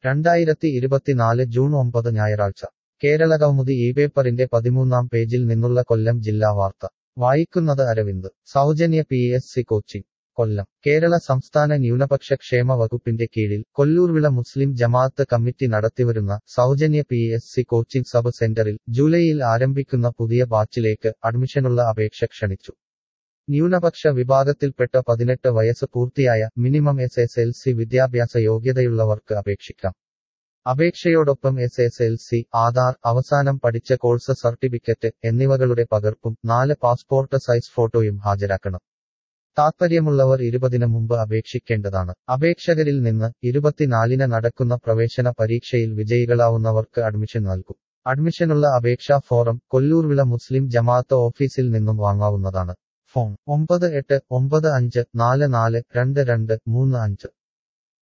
രണ്ടായിരത്തി ഇരുപത്തിനാല് ജൂൺ ഒമ്പത് ഞായറാഴ്ച കേരളകൗമുദി ഈ പേപ്പറിന്റെ പതിമൂന്നാം പേജിൽ നിന്നുള്ള കൊല്ലം ജില്ലാ വാർത്ത വായിക്കുന്നത് അരവിന്ദ് സൗജന്യ P S C coaching Kollam Kerala സംസ്ഥാന ന്യൂനപക്ഷ ക്ഷേമ വകുപ്പിന്റെ കീഴിൽ കൊല്ലൂർവിള മുസ്ലിം ജമാഅത്ത് കമ്മിറ്റി നടത്തിവരുന്ന സൗജന്യ P S C coaching sub സെന്ററിൽ ജൂലൈയിൽ ആരംഭിക്കുന്ന പുതിയ ബാച്ചിലേക്ക് അഡ്മിഷനുള്ള അപേക്ഷ ക്ഷണിച്ചു ന്യൂനപക്ഷ വിഭാഗത്തിൽപ്പെട്ട പതിനെട്ട് വയസ്സ് പൂർത്തിയായ minimum S S L C വിദ്യാഭ്യാസ യോഗ്യതയുള്ളവർക്ക് അപേക്ഷിക്കാം അപേക്ഷയോടൊപ്പം S S L C Aadhaar അവസാനം പഠിച്ച കോഴ്സ് സർട്ടിഫിക്കറ്റ് എന്നിവകളുടെ പകർപ്പും നാല് പാസ്പോർട്ട് സൈസ് ഫോട്ടോയും ഹാജരാക്കണം താത്പര്യമുള്ളവർ ഇരുപതിന് മുമ്പ് അപേക്ഷിക്കേണ്ടതാണ് അപേക്ഷകരിൽ നിന്ന് ഇരുപത്തിനാലിന് നടക്കുന്ന പ്രവേശന പരീക്ഷയിൽ വിജയികളാവുന്നവർക്ക് അഡ്മിഷൻ നൽകും അഡ്മിഷനുള്ള അപേക്ഷാ ഫോറം കൊല്ലൂർവിള മുസ്ലിം ജമാഅത്ത് ഓഫീസിൽ നിന്നും വാങ്ങാവുന്നതാണ് ഫോൺ ഒമ്പത് എട്ട് ഒമ്പത് അഞ്ച് നാല് നാല് രണ്ട് രണ്ട് മൂന്ന് അഞ്ച്